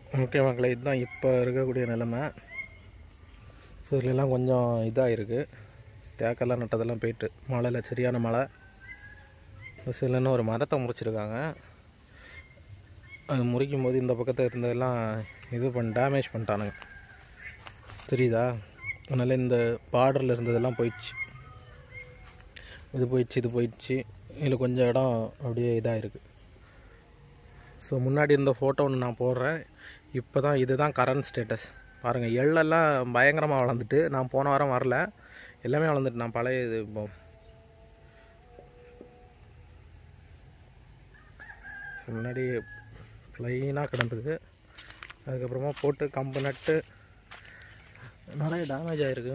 Okay மக்களே இதுதான் இப்போ இருக்கக்கூடிய நிலமை ஸோ இதுலலாம் கொஞ்சம் இதாக இருக்குது தேக்கெல்லாம் நட்டதெல்லாம் போயிட்டு மழையில் சரியான மழை சிலன்னு ஒரு மரத்தை முறிச்சிருக்காங்க அது முறிக்கும் போது இந்த பக்கத்தில் இருந்ததெல்லாம் இது பண்ண டேமேஜ் பண்ணிட்டானுங்க தெரியுதா அதனால் இந்த பார்டரில் இருந்ததெல்லாம் போயிடுச்சு இது போயிடுச்சு இது போயிடுச்சு இதில் கொஞ்சம் இடம் அப்படியே இதாக இருக்குது ஸோ முன்னாடி இருந்த ஃபோட்டோ ஒன்று நான் போடுறேன் இப்போ தான் இதுதான் கரண்ட் ஸ்டேட்டஸ் பாருங்கள் எள்ளெல்லாம் பயங்கரமாக வளர்ந்துட்டு நான் போன வாரம் வரல எல்லாமே வளர்ந்துட்டு நான் பழைய இது இப்போ ஸோ முன்னாடி ப்ளைனாக கிடந்தது அதுக்கப்புறமா போட்டு கம்பு நட்டு நிறைய டேமேஜ் ஆகிருக்கு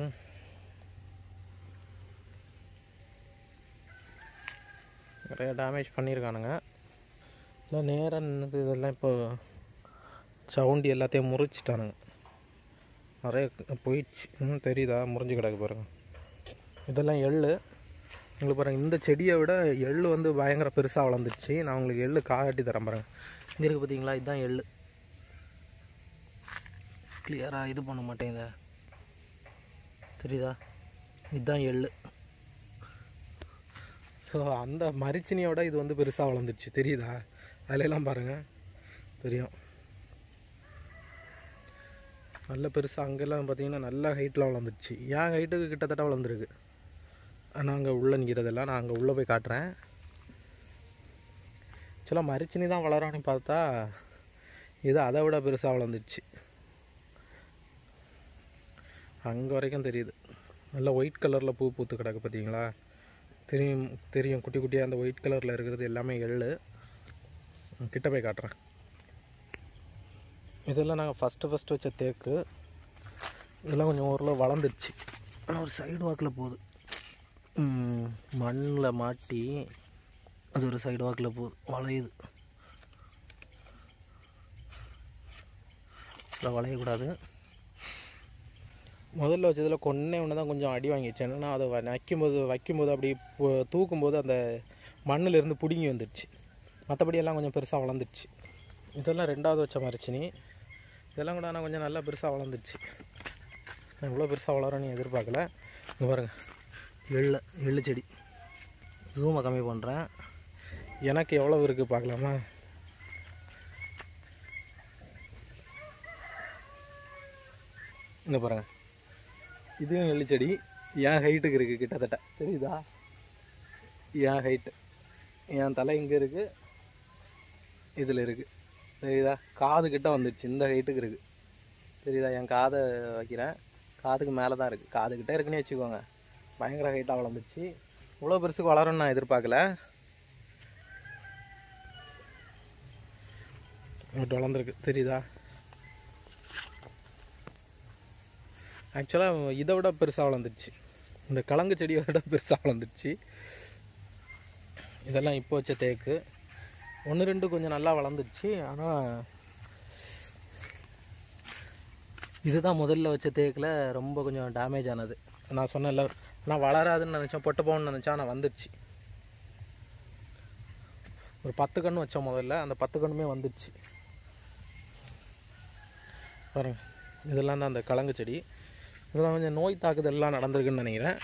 நிறைய டேமேஜ் பண்ணியிருக்கானுங்க இல்லை நேராக நின்னது இதெல்லாம் இப்போ சவுண்டி எல்லாத்தையும் முறிச்சிட்டானுங்க நிறைய போயிடுச்சு இன்னும் தெரியுதா முறிஞ்சு கிடக்கு பாருங்க இதெல்லாம் எள்ளு உங்களுக்கு பாருங்கள் இந்த செடியை விட எள்ளு வந்து பயங்கர பெருசாக வளர்ந்துருச்சு நான் உங்களுக்கு எள்ளு காட்டி தரேன் பாருங்க இங்கே இருக்குது பார்த்தீங்களா இதுதான் எள்ளு கிளியராக இது பண்ண மாட்டேங்குதா தெரியுதா இதுதான் எள்ளு ஸோ அந்த மரிச்சினியோட இது வந்து பெருசாக வளர்ந்துருச்சு தெரியுதா அதுல எல்லாம் பாருங்கள் தெரியும் நல்ல பெருசாக அங்கெல்லாம் பார்த்தீங்கன்னா நல்ல ஹைட்டில் வளர்ந்துருச்சு என் ஹைட்டுக்கு கிட்டத்தட்ட வளர்ந்துருக்கு நாங்கள் உள்ளே நிற்கிறதெல்லாம் நான் அங்கே உள்ளே போய் காட்டுறேன் ஆக்சுவலாக மரிச்சினி தான் வளரான்னு பார்த்தா இது அதை விட பெருசாக வளர்ந்துருச்சு அங்கே வரைக்கும் தெரியுது நல்ல ஒயிட் கலரில் பூ பூத்து கிடக்கு பார்த்தீங்களா தெரியும் தெரியும் குட்டி குட்டியாக அந்த ஒயிட் கலரில் இருக்கிறது எல்லாமே எள்ளு கிட்ட போய் காட்டுறேன் இதெல்லாம் நாங்கள் ஃபஸ்ட்டு ஃபஸ்ட்டு வச்ச தேக்கு இதெல்லாம் கொஞ்சம் ஓரளவு வளர்ந்துருச்சு ஆனால் ஒரு சைடு வாக்கில் போகுது மண்ணில் மாட்டி அது ஒரு சைடு வாக்கில் போகுது வளையுது இதில் வளையக்கூடாது முதல்ல வச்சதில் கொன்னே ஒன்று தான் கொஞ்சம் அடி வாங்கிடுச்சு என்னன்னா அதை வ- வைக்கும்போது வைக்கும்போது அப்படி பு- தூக்கும்போது அந்த மண்ணிலிருந்து பிடுங்கி வந்துடுச்சு மற்றபடி எல்லாம் கொஞ்சம் பெருசாக வளர்ந்துடுச்சு இதெல்லாம் ரெண்டாவது வச்ச மரச்சினி இதெல்லாம் கூட ஆனால் கொஞ்சம் நல்லா பெருசாக வளர்ந்துடுச்சு நான் இவ்வளோ பெருசாக வளரும்னு எதிர்பார்க்கல இங்கே பாருங்கள் எள்ளு எள்ளு செடி ஜூமை கம்மி பண்ணுறேன் எனக்கு எவ்வளோ இருக்குது பார்க்கலாமா இங்கே பாருங்கள் இதுவும் எள்ளு செடி என் ஹைட்டுக்கு இருக்குது கிட்டத்தட்ட தெரியுதா என் ஹைட்டு என் தலை இங்கே இருக்குது இதில் இருக்குது தெரியுதா காது கிட்ட வந்துடுச்சு இந்த ஹைட்டுக்கு இருக்குது தெரியுதா என் காதை வைக்கிறேன் காதுக்கு மேலே தான் இருக்குது காது கிட்ட இருக்குன்னு வச்சுக்கோங்க பயங்கர ஹைட்டாக வளர்ந்துச்சு இவ்வளோ பெருசுக்கு வளரும்னு நான் எதிர்பார்க்கல இப்படி வளர்ந்துருக்கு தெரியுதா ஆக்சுவலாக இதை விட பெருசாக வளர்ந்துருச்சு இந்த கலங்கு செடியை விட பெருசாக வளர்ந்துருச்சு இதெல்லாம் இப்போ வச்ச தேக்கு ஒன்று ரெண்டு கொஞ்சம் நல்லா வளர்ந்துருச்சு ஆனால் இதுதான் முதல்ல வச்ச தேக்கில் ரொம்ப கொஞ்சம் டேமேஜ் ஆனது நான் சொன்னேன்ல நான் வளராதுன்னு நினச்சேன் பொட்டு போகணும்னு நினச்சேன் ஆனால் வந்துடுச்சு ஒரு பத்து கன்று வச்சோம் முதல்ல அந்த பத்து கன்றுமே வந்துடுச்சு பாருங்க இதெல்லாம் தான் அந்த கலங்கு செடி இதெல்லாம் கொஞ்சம் நோய் தாக்குதல்லாம் நடந்திருக்குன்னு நினைக்கிறேன்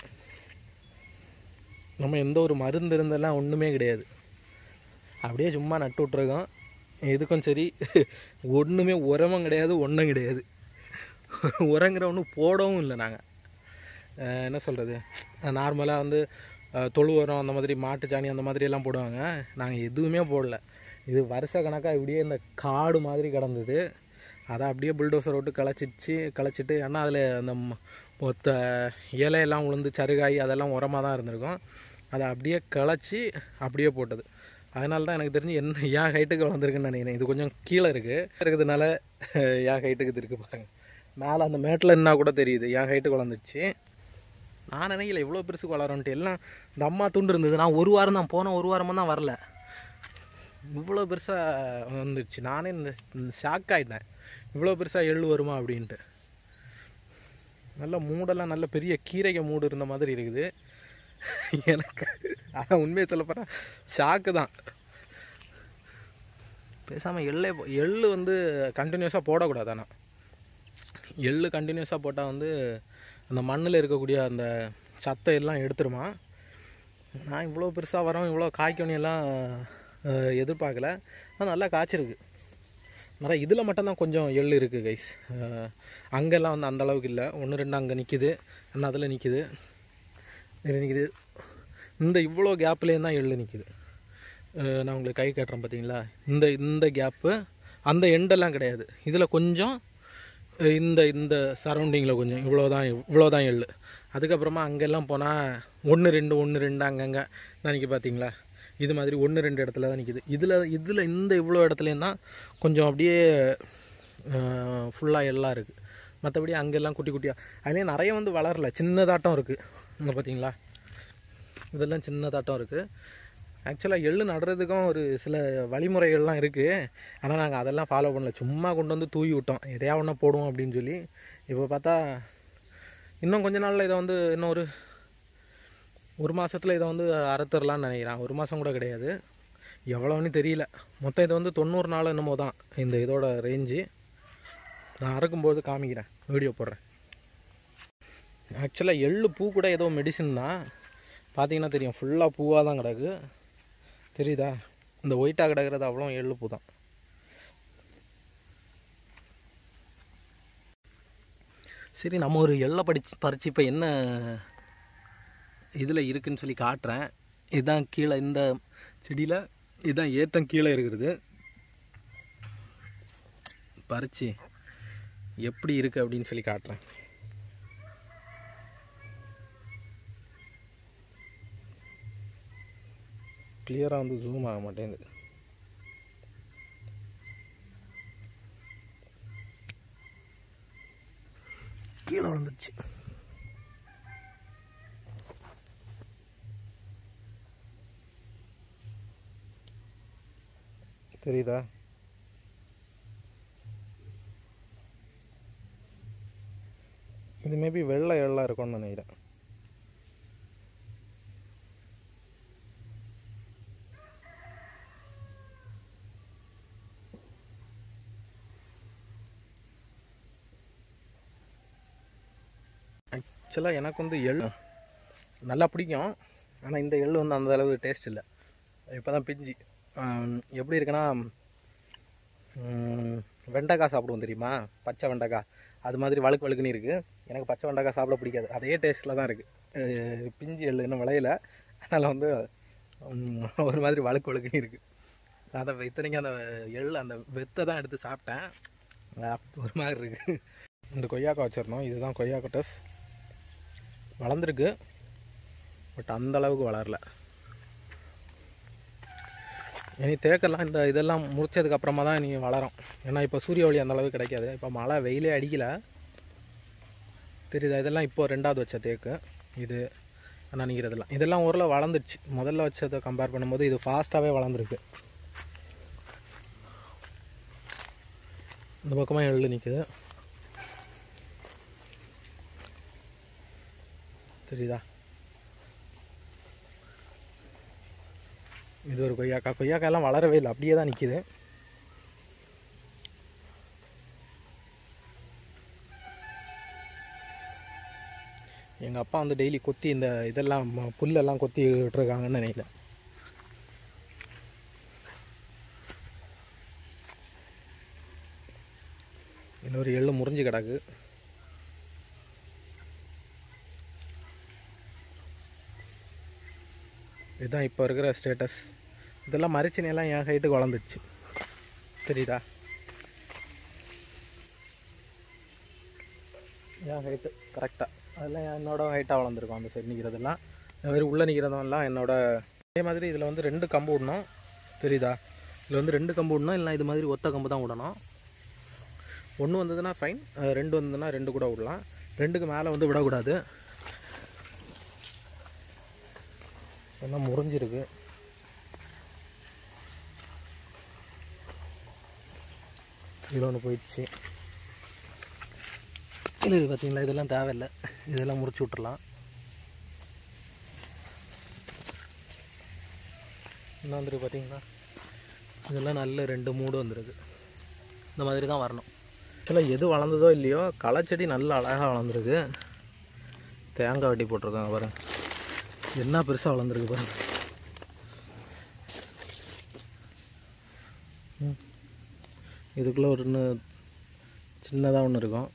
நம்ம எந்த ஒரு மருந்து இருந்தெல்லாம் ஒன்றுமே கிடையாது அப்படியே சும்மா நட்டு விட்ருக்கோம் இதுக்கும் சரி ஒன்றுமே உரமும் கிடையாது ஒன்றும் கிடையாது உரங்கிற ஒன்றும் போடவும் இல்லை நாங்கள் என்ன சொல்கிறது நார்மலாக வந்து அஹ், தொழு உரம் அந்த மாதிரி மாட்டு சாணி அந்த மாதிரி எல்லாம் போடுவாங்க நாங்கள் எதுவுமே போடல இது வருஷ கணக்காக இப்படியே இந்த காடு மாதிரி கிடந்தது அதை அப்படியே புல்டோசர் விட்டு களைச்சிச்சு களைச்சிட்டு ஏன்னா அதில் அந்த ம- மொத்த இலையெல்லாம் உளுந்து சருகாய் அதெல்லாம் உரமாக தான் இருந்திருக்கும் அதை அப்படியே களைச்சி அப்படியே போட்டது அதனால தான் எனக்கு தெரிஞ்சு என்ன என் ஹைட்டுக்கு வளர்ந்துருக்குன்னு நினைக்கிறேன் இது கொஞ்சம் கீழே இருக்குது இருக்கிறதுனால என் ஹைட்டுக்கு இது இருக்குது பாருங்க மேலே அந்த மேட்டில் என்ன கூட தெரியுது என் ஹைட்டுக்கு வளர்ந்துச்சு நான் நினைக்கல இவ்வளோ பெருசுக்கு வளரும்ன்ட்டு எல்லாம் இந்த அம்மா துண்டு இருந்தது நான் ஒரு வாரம் தான் போன ஒரு வாரமாக தான் வரல இவ்வளோ பெருசாக வந்துச்சு நானே ஷாக் ஆகிட்டேன் இவ்வளோ பெருசாக எள்ளு வருமா அப்படின்ட்டு நல்ல மூடெல்லாம் நல்ல பெரிய கீரைக மூடு இருந்த மாதிரி இருக்குது எனக்கு ஆனால் உண்மையை சொல்ல போனால் ஷாக்கு தான் பேசாமல் எள்ளே போ- எள்ளு வந்து கண்டினியூஸாக போடக்கூடாது ஆனால் எள்ளு கண்டினியூஸாக போட்டால் வந்து அந்த மண்ணில் இருக்கக்கூடிய அந்த சத்தை எல்லாம் எடுத்துருமா நான் இவ்வளோ பெருசாக வரோம் இவ்வளோ காய்க்கணும் எல்லாம் அஹ், எதிர்பார்க்கல ஆனால் நல்லா காய்ச்சிருக்கு நிறைய இதில் மட்டும்தான் கொஞ்சம் எள் இருக்குது கைஸ் அங்கெல்லாம் வந்து அந்த அளவுக்கு இல்லை ஒன்று ரெண்டு அங்கே நிற்கிது இன்னும் அதில் நிற்கிது இது நிற்கிது இந்த இவ்வளோ கேப்லேயும் தான் எள் நிற்கிது நான் உங்களுக்கு கை காட்டுறேன் பார்த்தீங்களா இந்த இந்த கேப்பு அந்த எண்டெல்லாம் கிடையாது இதில் கொஞ்சம் அஹ், இந்த இந்த சரௌண்டிங்கில் கொஞ்சம் இவ்வளோ தான் இவ்வளோ தான் எள் அதுக்கப்புறமா அங்கெல்லாம் போனால் ஒன்று ரெண்டு ஒன்று ரெண்டு அங்கங்கே நினைக்க பார்த்தீங்களா இது மாதிரி ஒன்று ரெண்டு இடத்துல தான் நிற்கிது இதில் இதில் இந்த இவ்வளோ இடத்துலையும் தான் கொஞ்சம் அப்படியே ஃபுல்லாக எல்லாம் இருக்குது மற்றபடி அங்கெல்லாம் குட்டி குட்டியாக அதுலேயும் நிறைய வந்து வளரல சின்னதாட்டம் இருக்குது இங்கே பார்த்தீங்களா இதெல்லாம் சின்னதாட்டம் இருக்குது ஆக்சுவலாக எள்ளு நடுறதுக்கும் ஒரு சில வழிமுறைகள்லாம் இருக்குது ஆனால் நாங்கள் அதெல்லாம் ஃபாலோ பண்ணல சும்மா கொண்டு வந்து தூவி விட்டோம் எதையா ஒன்றா போடுவோம் அப்படின்னு சொல்லி இப்போ பார்த்தா இன்னும் கொஞ்ச நாளில் இதை வந்து இன்னும் ஒரு ஒரு மாதத்தில் இதை வந்து அறுத்துடலான்னு நினைக்கிறேன் ஒரு மாதம் கூட கிடையாது எவ்வளோன்னு தெரியல மொத்தம் இது வந்து தொண்ணூறு நாள் என்னமோ தான் இந்த இதோட ரேஞ்சு நான் அறுக்கும்போது காமிக்கிறேன் வீடியோ போடுறேன் ஆக்சுவலாக எள்ளு பூ கூட ஏதோ மெடிசின் தான் பார்த்தீங்கன்னா தெரியும் ஃபுல்லாக பூவாக தான் கிடக்கு தெரியுதா இந்த ஒயிட்டாக கிடக்கிறது அவ்வளோ எள்ளு பூ தான் சரி நம்ம ஒரு எள்ளை படிச்சு பறிச்சு இப்போ என்ன இதில் இருக்குன்னு சொல்லி காட்டுறேன் இதுதான் கீழே இந்த செடியில் இதுதான் ஏற்றம் கீழே இருக்கிறது பறிச்சு எப்படி இருக்குது அப்படின்னு சொல்லி காட்டுறேன் கிளியராக வந்து ஜூம் ஆக மாட்டேங்குது கீழே விழுந்துருச்சு தெரியுதா இது மேபி வெள்ளை எல்லாம் இருக்கும்னு நினைக்கிறேன் ஆக்சுவலாக எனக்கு வந்து எள் நல்லா பிடிக்கும் ஆனால் இந்த எள் வந்து அந்த அளவு டேஸ்ட் இல்லை இப்போ தான் பிஞ்சு ஆம், எப்படி இருக்குன்னா ம், வெண்டைக்காய் சாப்பிடுவோம் தெரியுமா பச்சை வெண்டைக்காய் அது மாதிரி வழுக்கு வழுக்குன்னு இருக்குது எனக்கு பச்சை வெண்டைக்காய் சாப்பிட பிடிக்காது அதே டேஸ்ட்டில் தான் இருக்குது பிஞ்சு எள் இன்னும் விளையல அதனால் வந்து ம், ஒரு மாதிரி வழுக்கு வழுக்குன்னு இருக்குது அதை இத்தனைக்கும் அந்த எள் அந்த வெத்தை தான் எடுத்து சாப்பிட்டேன் அது ஒரு மாதிரி இருக்குது இந்த கொய்யாக்காய் வச்சிருந்தோம் இதுதான் கொய்யாக்கட்டஸ் வளர்ந்துருக்கு பட் அந்த அளவுக்கு வளரல இனி தேக்கெல்லாம் இந்த இதெல்லாம் முடிச்சதுக்கு அப்புறமா தான் இனி வளரும் ஏன்னா இப்போ சூரிய ஒளி அந்த அளவுக்கு கிடைக்காது இப்போ மழை வெயிலே அடிக்கல தெரியுதா இதெல்லாம் இப்போ ரெண்டாவது வச்ச தேக்கு இது நினைக்கிறதெல்லாம் இதெல்லாம் ஓரளவு வளர்ந்துடுச்சு முதல்ல வச்சதை கம்பேர் பண்ணும்போது இது ஃபாஸ்ட்டாகவே வளர்ந்துருக்கு இந்த பக்கமாக எள்ளு நிற்குது தெரியுதா இது ஒரு கொய்யாக்காய் கொய்யாக்காய் எல்லாம் வளரவே இல்லை அப்படியே தான் நிற்கிது எங்கள் அப்பா வந்து டெய்லி கொத்தி இந்த இதெல்லாம் ம- புல்லெல்லாம் கொத்தி விட்டுருக்காங்கன்னு நினைக்கிறேன் இன்னொரு எள்ளு முறிஞ்சு கிடக்கு இதுதான் இப்போ இருக்கிற ஸ்டேட்டஸ் இதெல்லாம் மரிச்சினையெல்லாம் என் ஹைட்டுக்கு வளர்ந்துடுச்சு தெரியுதா என் ஹைட்டு கரெக்டாக அதெல்லாம் என்னோட ஹைட்டாக வளர்ந்துருக்கும் அந்த சைடு நிற்கிறதெல்லாம் இந்த மாதிரி உள்ளே நிற்கிறதெல்லாம் என்னோட அதே மாதிரி இதில் வந்து ரெண்டு கம்பு விடணும் தெரியுதா இதில் வந்து ரெண்டு கம்பு விடணும் இல்லை இது மாதிரி ஒத்த கம்பு தான் விடணும் ஒன்று வந்ததுன்னா ஃபைன் ரெண்டு வந்ததுன்னா ரெண்டு கூட விடலாம் ரெண்டுக்கு மேலே வந்து விடக்கூடாது எல்லாம் முறிஞ்சிருக்கு இதில் ஒன்று போயிடுச்சு இல்லை இது பார்த்தீங்களா இதெல்லாம் தேவையில்லை இதெல்லாம் முறிச்சு விட்டுறலாம் இன்னும் வந்துருக்கு பார்த்தீங்களா இதெல்லாம் நல்ல ரெண்டு மூடு வந்திருக்கு இந்த மாதிரி தான் வரணும் ஆக்சுவலாக எது வளர்ந்ததோ இல்லையோ களைச்செடி நல்ல அழகாக வளர்ந்துருக்கு தேங்காய் வெட்டி போட்டிருக்காங்க பாருங்க என்ன பெருசாக வளர்ந்துருக்கு பாருங்க ம். இதுக்குள்ளே ஒரு இன்னும் சின்னதாக ஒன்று இருக்கும்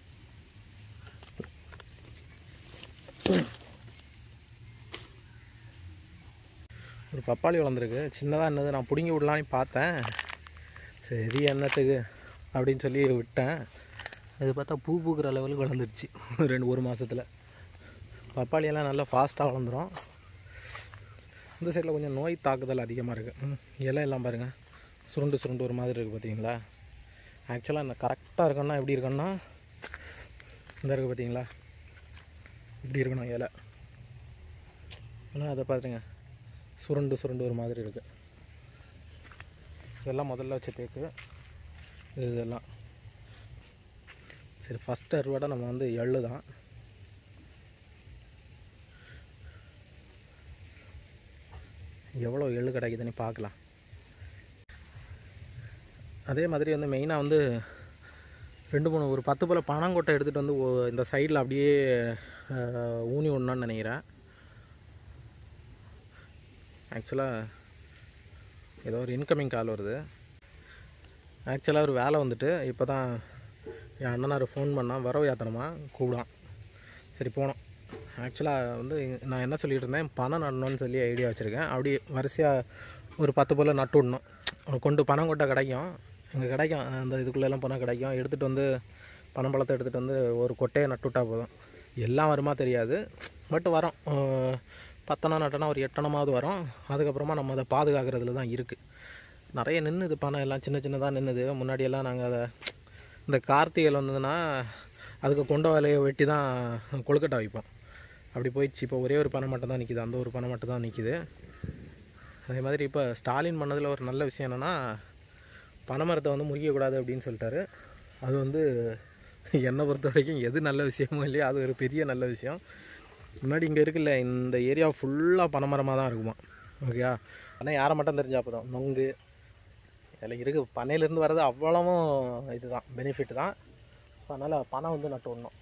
ஒரு பப்பாளி வளர்ந்துருக்கு சின்னதாக என்னது நான் பிடுங்கி விடலான்னு பார்த்தேன் சரி என்னத்துக்கு அப்படின்னு சொல்லி விட்டேன் அது பார்த்தா பூ பூக்கிற லெவலுக்கு வளர்ந்துருச்சு ரெண்டு ஒரு மாதத்தில் பப்பாளியெல்லாம் நல்லா ஃபாஸ்ட்டாக வளர்ந்துரும் இந்த சைடில் கொஞ்சம் நோய் தாக்குதல் அதிகமாக இருக்குது இலை எல்லாம் பாருங்கள் சுருண்டு சுருண்டு ஒரு மாதிரி இருக்குது பார்த்தீங்களா ஆக்சுவலாக இந்த கரெக்டாக இருக்கணும்னா எப்படி இருக்கணும்னா இந்த இருக்குது பார்த்தீங்களா இப்படி இருக்கணும் இலை ஆனால் அதை பார்த்துங்க சுருண்டு சுருண்டு ஒரு மாதிரி இருக்குது இதெல்லாம் முதல்ல வச்ச தேக்கு இது இதெல்லாம் சரி ஃபஸ்ட் அறுவடை நம்ம வந்து எள்ளு தான் எவ்வளோ எள்ளு கிடைக்குதுன்னு பார்க்கலாம் அதே மாதிரி வந்து மெயினாக வந்து ரெண்டு மூணு ஒரு பத்து போல் பனங்கொட்டை எடுத்துகிட்டு வந்து ஓ- இந்த சைடில் அப்படியே அஹ், ஊனி விடணும்னு நினைக்கிறேன் ஆக்சுவலாக ஏதோ ஒரு இன்கமிங் கால் வருது ஆக்சுவலாக ஒரு வேலை வந்துட்டு இப்போ தான் என் அண்ணனார் ஃபோன் பண்ணால் வரவு யாத்திரமா கூப்பிடான் சரி போனோம் ஆக்சுவலாக வந்து நான் என்ன சொல்லிட்டு இருந்தேன் பணம் நடணும்னு சொல்லி ஐடியா வச்சுருக்கேன் அப்படி வரிசையாக ஒரு பத்து போல் நட்டு விடணும் கொண்டு பணம் கொட்டை கிடைக்கும் இங்கே கிடைக்கும் அந்த இதுக்குள்ளெல்லாம் பணம் கிடைக்கும் எடுத்துகிட்டு வந்து பணம் பழத்தை எடுத்துகிட்டு வந்து ஒரு கொட்டையை நட்டு விட்டா போதும் எல்லாம் வருமா தெரியாது பட் வரும் அஹ் பத்தனா நட்டனா ஒரு எட்டனமாவது வரும் அதுக்கப்புறமா நம்ம அதை பாதுகாக்கிறதுல தான் இருக்குது நிறைய நின்றுது பணம் எல்லாம் சின்ன சின்னதாக நின்றுது முன்னாடியெல்லாம் நாங்கள் அதை இந்த கார்த்திகையில் வந்ததுன்னா அதுக்கு கொண்ட வேலையை வெட்டி தான் கொழுக்கட்டை வைப்போம் அப்படி போயிடுச்சு இப்போ ஒரே ஒரு பனை மட்டும் தான் நிற்கிது அந்த ஒரு பனை மட்டும் தான் நிற்கிது அதே மாதிரி இப்போ ஸ்டாலின் பண்ணதில் ஒரு நல்ல விஷயம் என்னென்னா பனைமரத்தை வந்து முறிக்கக்கூடாது அப்படின்னு சொல்லிட்டாரு அது வந்து என்னை பொறுத்த வரைக்கும் எது நல்ல விஷயமோ இல்லையோ அது ஒரு பெரிய நல்ல விஷயம் முன்னாடி இங்கே இருக்குல்ல இந்த ஏரியா ஃபுல்லாக பனைமரமாக தான் இருக்குமா ஓகேயா ஆனால் யாரை மட்டும் தெரிஞ்சா போதும் நொங்கு இதில் இருக்குது பனையிலேருந்து வர்றது அவ்வளவும் இதுதான் பெனிஃபிட் தான் அதனால் பனை வந்து நட்டு விடணும்